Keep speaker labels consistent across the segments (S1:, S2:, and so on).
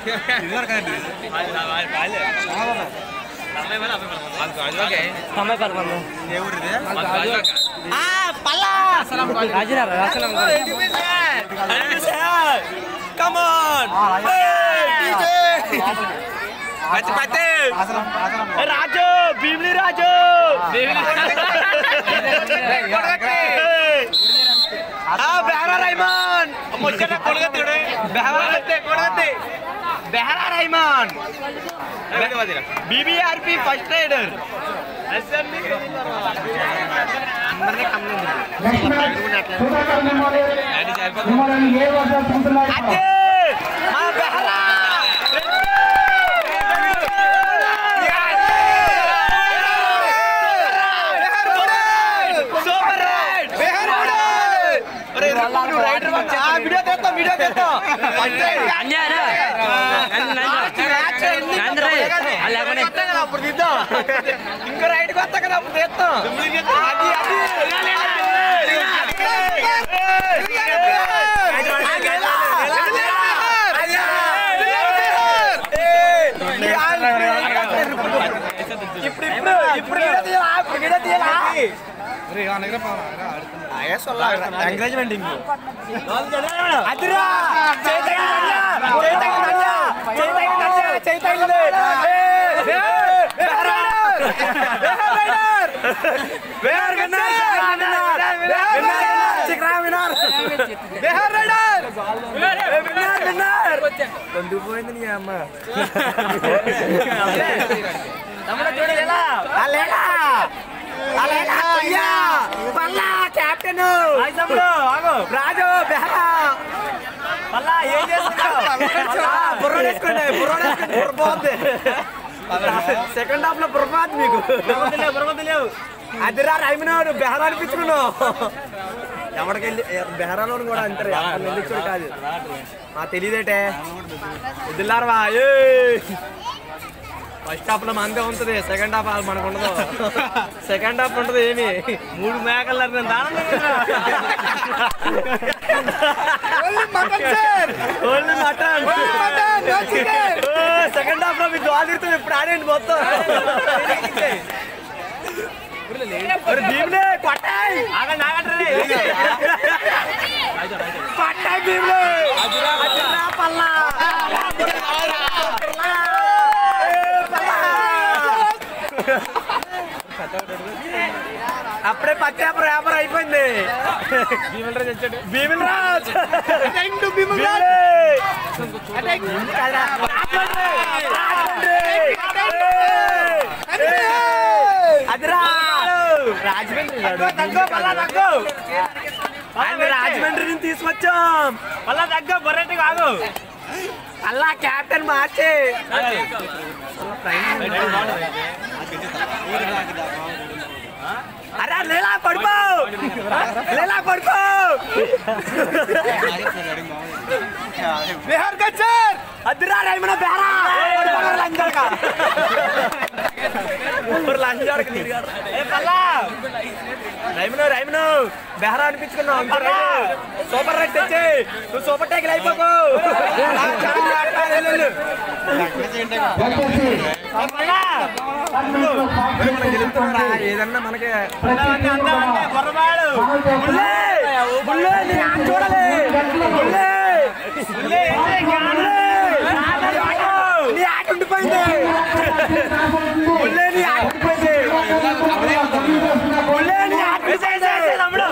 S1: తొంభై పదకొండు రాజురారా రాసలం
S2: రాజు భీమిలి రాజు బెహరా రైమాన్ ముచ్చట కొడగత్తుడు బెహరా కొడగత్తి బెహరా రైమాన్ బీబీఆర్పి ఫస్ట్ రైడర్ అదే మా Behara super raid raider video తెస్తా వీడియో తెస్తా అప్పుడు తీద్దాం ఇంకా రైడ్కి వస్తా కదా అప్పుడు తీస్తాం అది అది ఇప్పుడు ఇప్పుడు ఇప్పుడు గిడ తీయాలా ఇప్పుడు గిడ తీయాలా ఎంకరేజ్మెంట్ ఇంకో అదిరా చైతన్య చైతన్య చైతన్య చైతన్య పోయింది నీ అమ్మ తమ్ముడు చూడు ఎలా అలేలా అలేలా అయ్యా పల్లా కెప్టెన్ తమ్ముడు ఆగు రాజు బెహరా పల్లా ఏం చేస్తున్నావు బుర్ర వేసుకోండి బుర్ర వేసుకోండి బుర్ర పోద్ది సెకండ్ హాఫ్ లో బుర్ర పోద్ది మీకు బుర్ర లేవు అదిరా రైమినాడు బెహరా అనిపించుకున్నావు ఎవరికి వెళ్ళి బెహరాలోని కూడా అంటారు వెళ్ళిచ్చాడు కాదు మా తెలియదేటే వదిలారవా ఏ ఫస్ట్ హాఫ్ లో మనదే ఉంటుంది సెకండ్ హాఫ్ మనకు ఉండదు సెకండ్ హాఫ్ ఉంటుంది ఏమి మూడు మేకలు నేను దానం ఓన్లీ మటన్ సెకండ్ హాఫ్ లో మీకు గాలి తిరుగుతుంది ఇప్పుడు ఆడండి మొత్తం ఒరే భీములే కొట్టాయి ఆగండి ఆగండి కొట్టాయి భీములే అదిరా పల్లా అప్పుడే పచ్చేపర వ్యాపారం అయిపోయింది భీమల్ రాజ్ వచ్చాడు భీమల్ రాజ్ భీమల్ అదిరా రాజమండ్రి ఆయన రాజమండ్రి నుంచి తీసుకొచ్చాం మళ్ళా తగ్గ బొర్రెట్టి కాదు అలా క్యాప్టెన్ మార్చి అరే లేలా పడిపో లేలా పడిపో బిహార్ కచ్చర్ అదిరా రైమన బేరా పడిపోరా లంజడక ఊరు లంజడక ఏ పల్లా రైమను రైమను బెహరా అనిపించుకున్నావు అంతే రైట్. సూపర్ రైట్ తెచ్చి నువ్వు సూపర్ ట్యాకిల్ అయిపోకు ఏదన్నా మనకి బుల్లే! బుల్లే, నీ ఆట చూడాలి బుల్లే! బుల్లే, నీ ఆట ఉండిపోయింది బుల్లే, నీ ఆట ఉండిపోయింది బుల్లే, నీ ఆట ఉండిపోయింది తమ్ముడు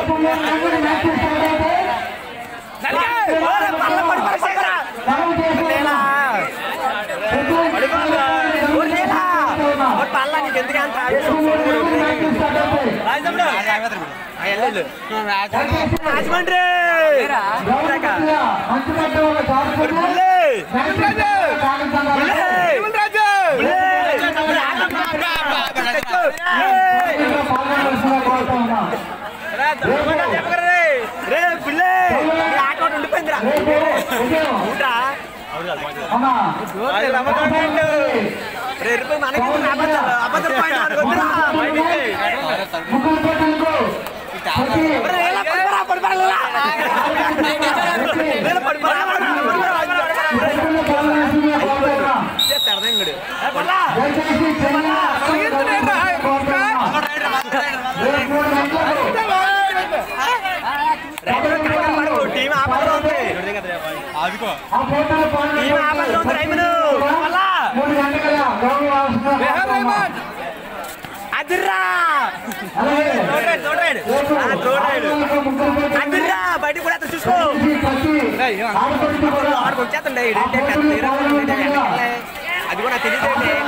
S2: నలిగే! ఓరే, పళ్ళ పడిపోయి శేఖరా! లేలా! పడిపోరా! ఓ లేలా! ఓ పళ్ళ నీకు ఎందుకు అంత ఆవేశం? రాజు తమ్ముడు. ఆ, వెళ్ళు. రాజమండ్రి ఊరక. ఓరి బుల్లే! బుల్లే! బుల్లే! రా, తప్పకుండా చెప్పకరా రే. రే, బుల్లే! నీ ఆట ఒకటి ఉండిపోయిందిరా. ఊటా? అది నమ్మకం ఏంటి? రే, రేపు మనకి ఇప్పుడు అబద్ధాలు. అబద్ధం పాయింట్ మనకు వద్దురా. బయటికి. ఒరే, లేలా, పడిపోరా, పడిపోరా, లేలా. లేలా, పడిపోరా, పడిపోరా, పడిపోరా.
S3: ఆదుకో
S2: ఈ ఆపదలో ఉంది రైమును మళ్ళా అదిర్రా road raid road raid road raid అదిర్రా బయటికి కూడా అతను చూసుకో ఆడికి వచ్చేస్తుండే ఈడేంటి పెద్ద తీరా ఉంది, వెనకాలే. అది కూడా తెలియదు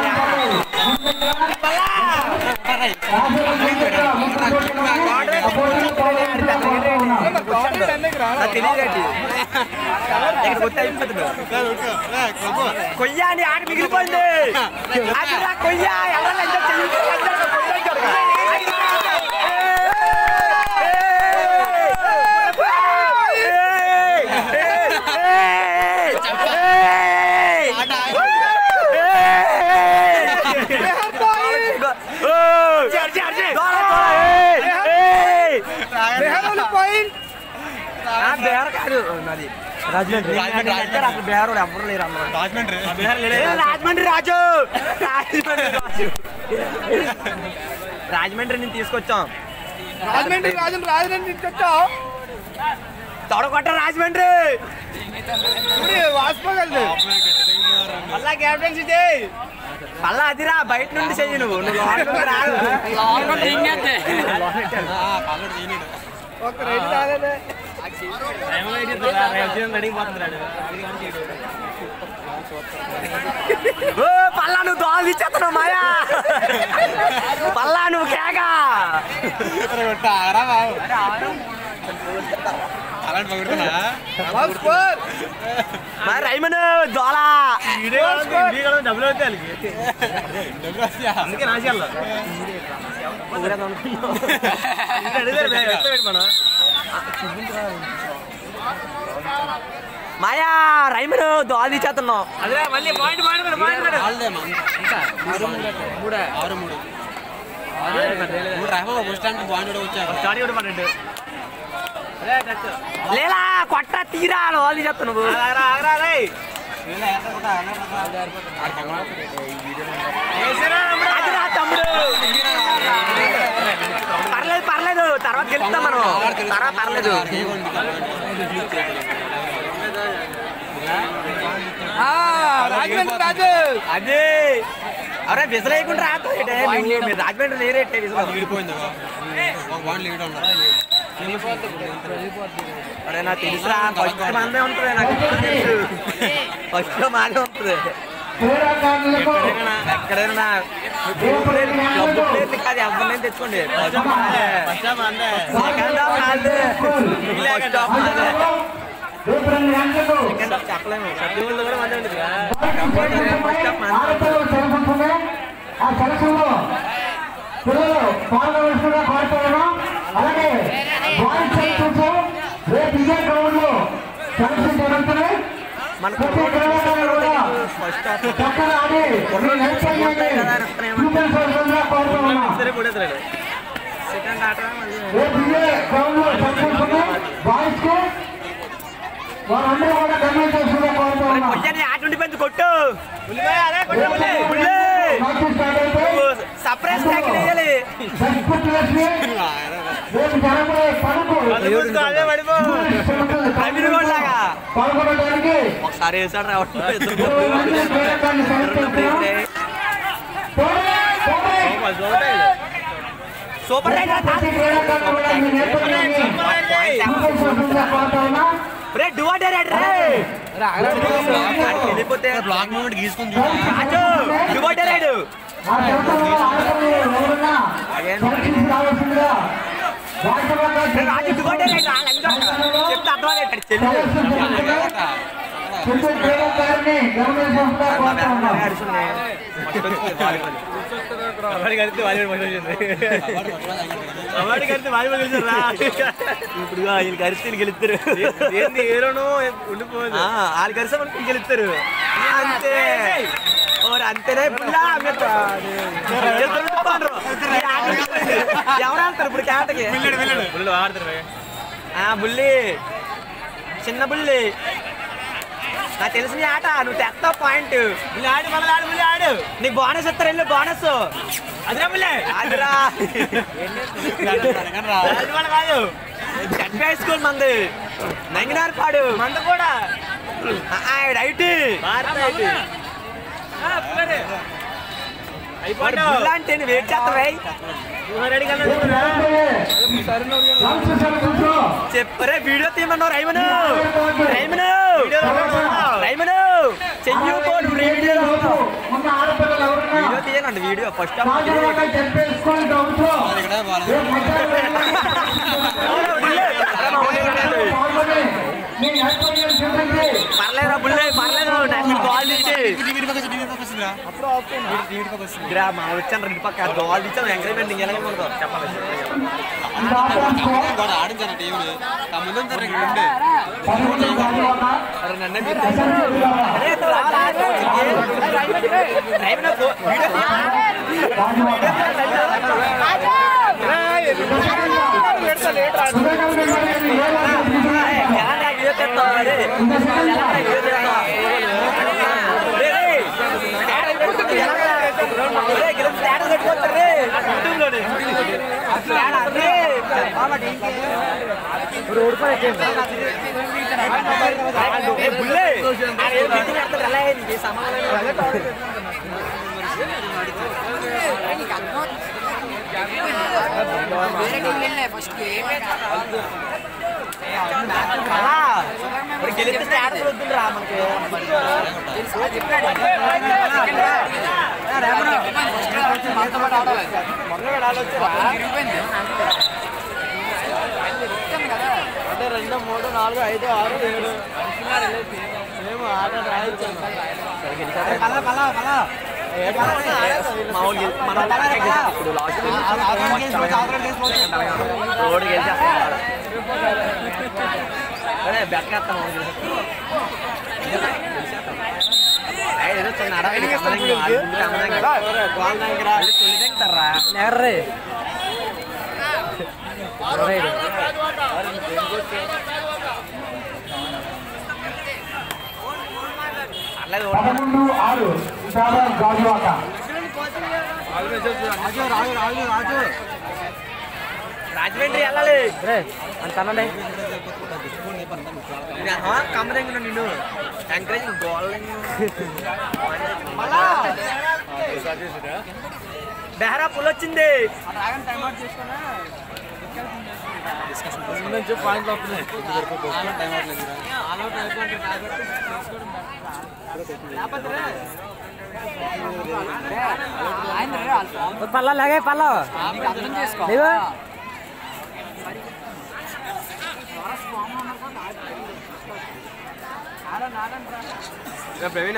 S2: తెలియదండి కొయ్య అని ఆట మిగిలిపోయింది అదిరా కొయ్య ఎవరన్నా ఎంజాయ్ చెయ్యి. ఏయ్! ఏయ్! ఏయ్! ఏయ్! బేర కాదు నాది రాజమండ్రి అసలు బేరోడు ఎవరు లేరు అన్నారు
S3: రాజమండ్రి
S2: రాజమండ్రి రాజు రాజమండ్రి రాజు రాజమండ్రి నుంచి తీసుకొచ్చాం
S4: రాజమండ్రి రాజు రాజమండ్రి నుంచి వచ్చావు
S2: తొడగొట్ట రాజమండ్రి
S4: వాసిపోగలదు మళ్ళా క్యాప్టెన్సీ చేయి
S2: మళ్ళా అదిరా బయట నుండి చెయ్యి నువ్వు నువ్వు లోపల నుండి రాదు.
S4: ఒక రైతు రాలేదే
S2: ఓ పల్లా నువ్వు దోలు ఇచ్చేస్తున్నావు మాయా పల్లా నువ్వు కేక
S3: అలాంటి పగుడుతున్నా
S4: స్కోర్
S2: మరి రైమన్ దోల
S3: డబ్బులు అవుతాయి అందుకే రాసేయాలి
S2: మాయా రైమన్ దోలు ఇచ్చేస్తున్నావు
S1: అదే మళ్ళీ పాయింట్ పాయింట్ పాయింట్
S3: ఆరు మూడు మూడు రాహో బస్ స్టాండ్ బాగుండు వచ్చారు
S2: లేలా కొట్ట తీరా దోలు చెప్తా నువ్వు అదిరా తమ్ముడు పర్లేదు పర్లేదు తర్వాత గెలుస్తాం మనం తర్వాత పర్లేదు
S4: రాజమండ్రి రాజు
S2: అదే అరే విసలు వేయకుండా రాతో ఏంటే నువ్వు మీరు రాజమండ్రి లేరేటే విసలు
S3: విడిపోయింది ఒక బాండ్ లీడ్ ఉన్నారు
S2: అరే నాకు తెలుసురా ఫస్ట్ మనమే ఉంటుంది నాకు ఫస్ట్ మానే ఉంటుంది ఎక్కడైనా క్లబ్ ప్లేయర్లు కాదు ఎవరినైనా తెచ్చుకోండి ఫస్ట్ మాదే. సెకండ్ హాఫ్ మాదే. ఫస్ట్ హాఫ్ మాదే. సెకండ్ హాఫ్ చెప్పలేము సత్యవాళ్ళు కూడా మందే ఉంటుంది ఫస్ట్ హాఫ్ మాదే.
S5: ఆ సెలక్షన్లో పిల్లలు పాల్గొనవలసిందిగా కోరుతున్నాను అలాగే బాయ్స్ సెలక్షన్స్ రేపు ఇదే గ్రౌండ్ లో సెలక్షన్ జరుగుతున్నాయి
S2: మన
S5: ప్రతి క్రీడాకారులు కూడా
S2: ఫస్ట్ హాఫ్
S5: చక్కగా ఆడి మీ నైపుణ్యాన్ని చూపించవలసిందిగా కోరుతున్నాను
S2: సరే కొడేస్తాడు సెకండ్ ఆట మళ్ళీ
S5: రేపు ఇదే గ్రౌండ్ లో సెలక్షన్స్ ఉన్నాయి బాయ్స్ కి వారందరూ కూడా గమనించాల్సిందిగా కోరుతున్నాను
S2: కొయ్యని ఆట ఉండిపోయింది కొట్టు ఉల్లి.
S5: మ్యాచ్ స్టార్ట్ అయితే
S2: సర్ప్రైజ్ ట్యాకిల్ వేయాలి
S5: సర్టిఫికెట్ వేసి రేపు జరగబోయే పనుకు
S2: అభిరుగోడ్లాగా.
S5: పాల్గొనడానికి
S2: ఒకసారి వేసాడు రావట్లేదు ఇద్దరు
S5: ఇరవై మంది క్రీడాకారులు సెలెక్ట్ చేస్తున్నాం. పోనీ, పోనీ.
S2: సూపర్ రైట్
S5: ప్రతి క్రీడాకారులు కూడా మీ నేర్పణ్యాన్ని చూపించవలసిందిగా కోరుతున్నా.
S2: రే డువాడే రైట్ రే వెళ్ళిపోతే
S3: బ్లాక్ మూమెంట్ గీసుకుని
S2: రాజు డువాడే రైడ్
S5: ఆ సెలక్షన్లో ఆడపిల్లలు ఎవరున్నా సెలక్షన్ కావాల్సిందిగా రాష్ట్రపతి
S2: రాజు డువాడే రైడ్ చెప్తే అర్థమైంది చెల్లి
S5: సెలక్షన్ జరుగుతుంది. ప్రతి క్రీడాకారుని గమనించవలసిందిగా కోరుతున్నా.
S2: ఇప్పుడు వీళ్ళు కలిసి వీళ్ళు గెలుస్తారు ఉండిపోదు వాళ్ళు కలిసి మనకి గెలుస్తారు అంతే ఓరి అంతేనే బుల్లా ఎవరు ఆడతారు ఇప్పుడు కేటకి ఆ, బుల్లి చిన్న బుల్లి నాకు తెలిసిన ఆట నువ్వు తెస్తావు పాయింట్ ఆడు మళ్ళీ ఆడు బుల్లి ఆడు నీకు బోనస్ ఇస్తారు వెళ్ళు బోనస్ అదిరా బుల్లి అదిరా అది మన కాదు జడ్పీ హై స్కూల్ మంది నంగినార్ పాడు మంద కూడా రైట్ అయిపోయింది అంటే వెయిట్ చేస్తావే చెప్పరే వీడియో తీయమన్నావు రైమను రైమను రైమను చెయ్యు పో, నువ్వు వీడియో
S5: ఉన్న ఆడపిల్లలు ఎవరున్నా
S2: వీడియో తీయనండి వీడియో ఫస్ట్
S5: రాజువాక చెప్పేసుకొని డబ్బుతో
S3: ఇక్కడ బాగాలేదు
S5: రేపు మధ్యాహ్నం పాల్గొని మీ నైపుణ్యం చూపించి
S2: పర్లేదు బుల్లే పర్లేదు నాకు కాల్ ఇచ్చి
S3: టీవీ పక్క టీవీ పక్క వస్తుందా టీవీ పక్క వస్తుంది
S2: ఇక్కడ మా వచ్చాను రెండు పక్క కాల్ ఇచ్చాను ఎంకరేజ్మెంట్ ఇంకెలాగే మనకు చెప్పాలి
S5: ఈ ఆటలకు
S3: కూడా ఆడించాను టీవీని ఆ ముందు ఉంటే ఇక్కడ ఉండే
S5: పదకొండు రాజువాక
S2: అరే నన్నే
S5: ఎస్ఎంఎస్ ద్వారా
S2: అరే నువ్వు రావాలా? రైమను పో- వీడియో తీయ.
S5: రాజువాక సుధాకర్ రెడ్డి గారిని ఏ రాజు తీసుకున్నారు?
S2: ఎలా రా వీడియో తీస్తావు అరే?
S5: ఇంత సెకండ్
S2: ఎలా రా వీడియో తీస్తావు? రే, రే. ఎలా రా? రే, ఇక్కడ స్టాటస్ పెట్టుకోవచ్చు రే. యూట్యూబ్లోనే. స్టాటస్ రే. ఏ, బుల్లే. ఆడ ఏం మీటింగ్ పెడతాడు, ఎలా ఏ? నీకు ఏ సంబంధం లేదు. అలా. మరి గెలిస్తే స్టాటస్ వద్దురా మనకి అంటే రెండు మూడు నాలుగు ఐదు ఆరు ఏడు మేము ఆట రాయించాము మామూలు మన ఇప్పుడు లాస్ట్ రోడ్ గెలిచేస్తాం అదే బెట్ కడతాం ఏదో చిన్న అడవి ఎర్రే అట్లేదు
S5: పదకొండు ఆరు చాలా గాజువాక
S2: రాజమండ్రి వెళ్ళాలి అంత అనండి కమ్మదంగా నిన్ను ఎంకరేజ్ గోల్ బెహరా పుల్ వచ్చింది పల్లా లాగే పల్లా ప్రవీణ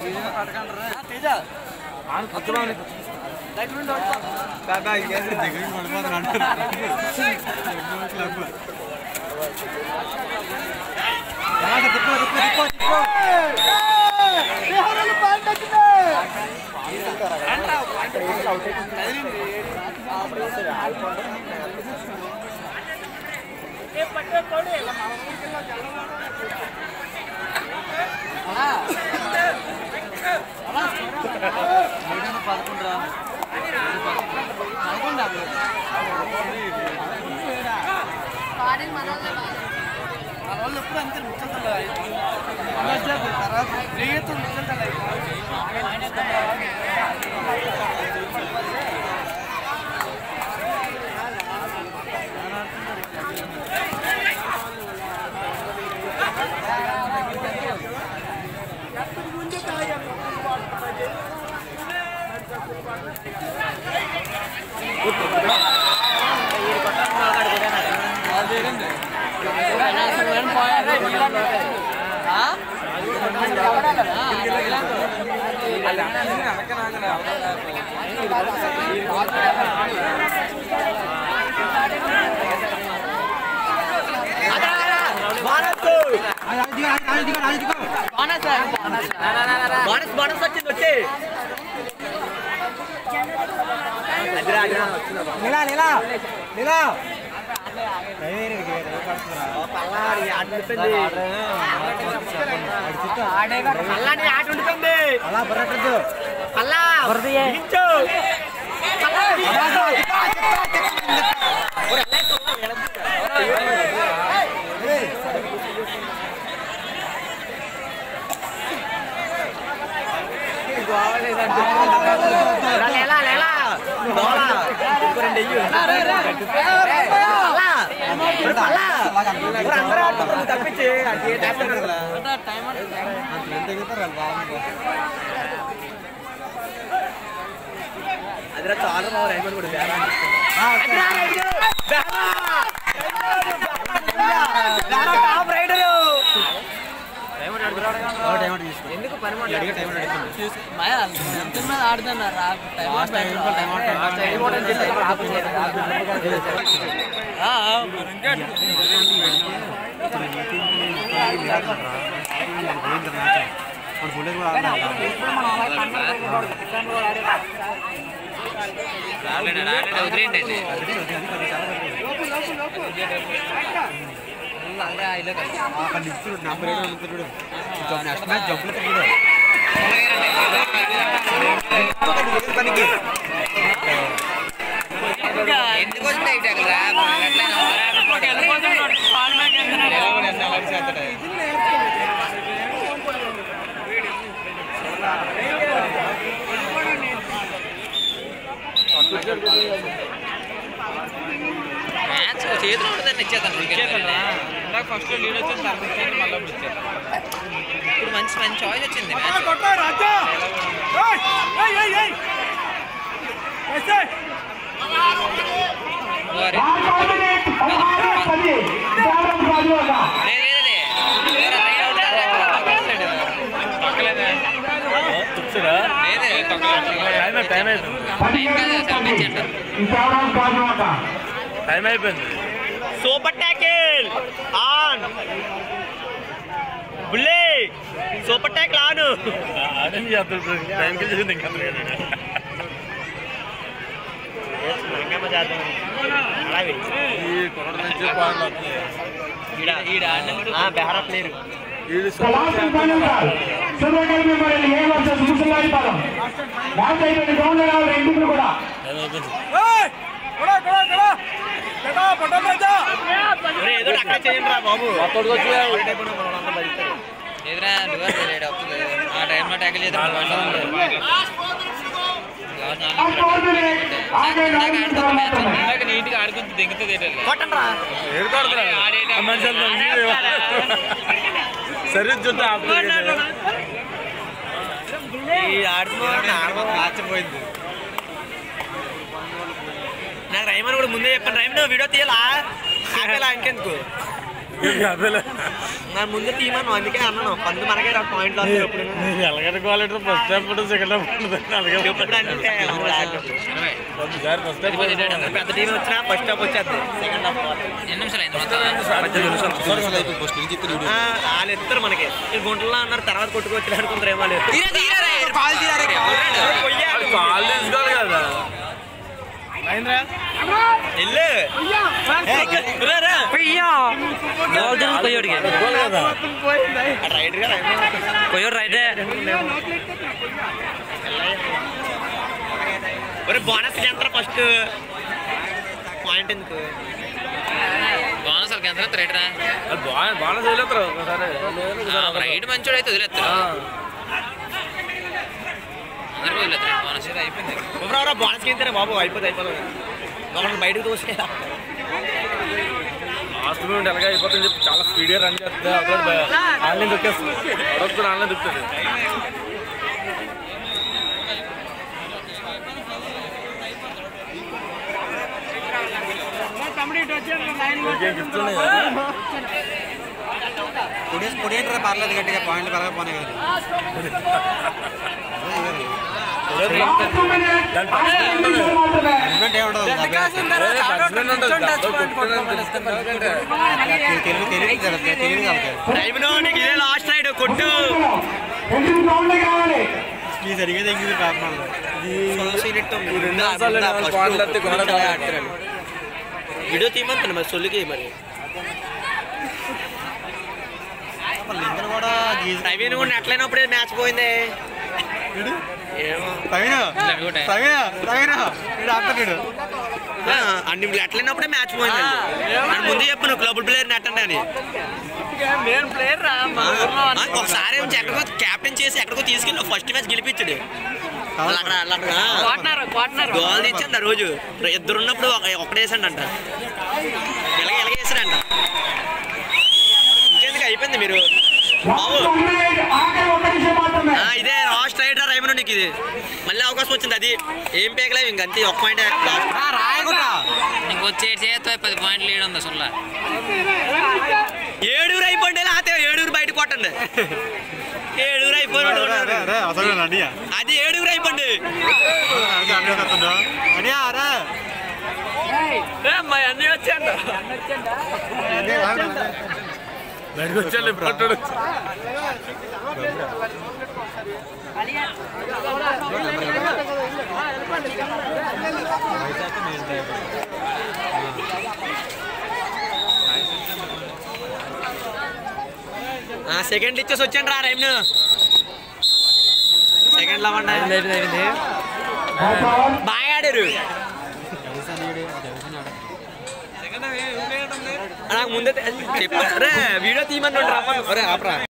S2: బోనస్ బోనస్ వచ్చింది వచ్చి అదిరా అదిరా నిలా నిలా నిలా పల్లాడి ఆట ఉండిపోయింది పల్లాడి ఆట ఉండిపోయింది పల్లా దించు. పల్లా. లేలా లేలా దోలా ఇంకో రెండు వెయ్యి పల్లా ఇప్పుడు పల్లా ఇప్పుడు అందరూ ఆడుతున్నారు నువ్వు తప్పించి అది ఏ టైం అదిరా చాలా బాగా రైమన్ కూడా బేరా టాప్ రైడరు ఎందుకు పని
S1: ఎందుకు వచ్చింది ఇటు అక్కడ మ్యాచ్ చేతిలో ఉంటుందని ఇచ్చేద్దాం ఫస్ట్ లీడ్ వచ్చింది తర్వాత ఇచ్చేయండి, మళ్ళీ ఇప్పుడు ఇచ్చేద్దాం. ఇప్పుడు మంచి మంచి చాయిస్ వచ్చింది మ్యాచ్ ఓరి.
S5: పది కేవలం కాదు ఒక
S1: లేదు, లేదు, లేదు. వేరే రైడ్ అవుట్ కాదు, ఎక్కడ తొక్కలేదు. లేదు, తొక్కలేదు.
S5: పది
S1: టైం కాదు, సెవెన్ ఇచ్చేయండి.
S5: కేవలం కాదు ఒక
S2: టైం అయిపోయింది సూపర్ ట్యాకిల్ ఆన్ బుల్లే సూపర్ ట్యాకిల్ ఆన్
S6: ఆడని చేస్తాడు టైంకి చేసింది ఇంకా ఈ కొరడ నుంచి పాటలు వస్తున్నాయి
S2: బెహరా ప్లేయర్
S6: వీళ్ళు
S5: last final call Sudhakar memorial A versus ముసలాయి పదం మ్యాచ్ అయిపోయింది గ్రౌండ్ లో రెండింటిని కూడా
S2: ఏదో అక్కడ చేయండి రా బాబు
S1: ఎదురా రివర్స్ రైడ్ అవుతుంది ఆ టైంలో ట్యాకిల్ చేద్దాం నీట్గా ఆడుకుంటూ దిగుతుంది
S2: కొట్టండి రా
S6: సరే చుట్టూ ఆపుతుంది
S2: ఈ ఆడుతున్నా మార్చిపోయింది నాకు రైమన్ కూడా ముందే చెప్పాను రైమన్ వీడియో తీయాలా ఆపేలా ఇంకెందుకు నా ముందే తీయమను అందుకే అన్నాను పంది మనకే రా పాయింట్లు వస్తాయి ఎప్పుడు
S6: ఎలాగంటే quality first time photo second time photo అలాగే
S2: ఎప్పుడు అంటే మామూలు ఆడటం.
S6: ఒకసారి ఫస్ట్ టైం
S2: పెద్ద టీం వచ్చినా ఫస్ట్ హాఫ్ వచ్చేది సెకండ్ హాఫ్
S1: ఎన్ని నిమిషాలు అయింది మొత్తం
S2: ఆ, వాళ్ళు ఎత్తారు మనకి ఈ గుంటల్లో అన్నారు తర్వాత కొట్టుకొచ్చి అనుకుంటారు ఏమో లేదు
S1: తీరా తీరా రే.
S2: పొయ్యాడు.
S6: కాల్ తీసుకోవాలి కదా
S2: వెళ్ళు. ఏయ్, రా, రా.
S6: తీసుకోవాలి కదా
S2: ఆ రైడర్ గారు అయినా ఒరే బోనస్ ఎంత ఫస్ట్ పాయింట్ ఎందుకు
S1: బోనస్ వాళ్ళకి ఎంత రైట్ రా
S6: బాగా బాగా చదివేస్తారు ఒకసారి
S1: రైడ్ మంచోడు అయితే వదిలేస్తారు అందరికీ వదిలేస్తారు బోనస్ అయిపోయింది
S2: ఎవరెవరో బోనస్ కింద బాబు అయిపోతే అయిపోతుంది మమ్మల్ని బయటకు తోసేలా
S6: లాస్ట్ మూమెంట్ ఎలాగ అయిపోతుంది చెప్పి చాలా స్పీడ్గా రన్ చేస్తే అక్కడ ఆన్లైన్ దొక్కేస్తుంది అడొస్తుంది ఆన్లైన్ దొక్కుతుంది ఇంకేం గిఫ్ట్ ఉన్నాయి కదా?
S3: పొడేసి పొడేంటారా పర్లేదు గట్టిగా పాయింట్లు పెరగపోనే కదా
S5: లాస్ట్ మినిట్ మాత్రమే
S3: హస్బెండ్ ఏముండదు
S6: ఏ, పచ్చిమిర్చి ఉంటుంది. దాంట్లో కొట్టుకోవడానికి ఎందుకంటే
S3: తెలుగు తెలియదు కదా తెలియదు కాబట్టి
S2: రైమనో నీకు ఇదే లాస్ట్ రైడ్ కొట్టు
S5: రెండు గ్రౌండ్ కావాలి
S3: ఈ సరిగా తెగింది పాపం
S6: ఈ రెండు నిమిషాలు నాలుగు పాయింట్లు వస్తే గోడ కావాలి.
S2: వీడియో తీయమంటాను మరి సొల్లికి మరి
S3: లింగర్ కూడా
S2: ప్రవీణ్ కూడా ఎట్లయినప్పుడే మ్యాచ్ పోయింది ఏమో
S3: ప్రవీణ ప్రవీణ ప్రవీణ వీడు ఆపుతాడు
S2: ఆ, అన్ని అట్లయినప్పుడే మ్యాచ్ పోయింది అని ముందు చెప్పు నువ్వు క్లబ్ ప్లేయర్ నెట్టండి అని
S1: నేను ప్లేయర్ రా మా ఊర్లో
S2: ఆ, ఒకసారి ఏమో ఎక్కడికో క్యాప్టెన్ చేసి ఎక్కడికో తీసుకెళ్ళి ఫస్ట్ మ్యాచ్ గెలిపించాడు వాళ్ళు అక్కడ వాళ్ళు అక్కడ
S1: క్వార్టనర్ క్వార్టనర్
S2: గోల్ తెచ్చండి ఆ రోజు ఇద్దరు ఉన్నప్పుడు ఒక- ఒకటేసండి ఇలాగ ఇలాగేసాడంట ఇంకెందుకు అయిపోయింది మీరు బాబు
S5: ఆఖరి ఒక్క నిమిషం మాత్రమే
S2: ఆ, ఇదే లాస్ట్ రైడర్ అయిపోయిన నీకు ఇది మళ్ళీ అవకాశం వచ్చింది అది ఏం పేకలేవు ఇంక అంతే ఒక్క పాయింట్
S3: రాయకుండా
S1: ఇంకొచ్చేటి చేస్తే పది పాయింట్లు లీడ్ ఉంది అసలు
S2: ఏడుగురు అయిపోండి లేకపోతే ఏడుగురు బయట కొట్టండి ఏడుగురు అయిపోయినాడు
S6: అసలు అడియా
S2: అది ఏడుగురు అయిపోండి
S3: అనియా రా
S1: మా అన్నీ వచ్చాడు
S6: బయటకు వచ్చాడు పట్టుడు
S2: సెకండ్ ఇచ్చేసి వచ్చాను రా రైమ్ సెకండ్ లవండి బాగా ఆడారు నాకు ముందే చెప్పారు వీడియో తీయమని రమ్మని. ఒరే, ఆపరా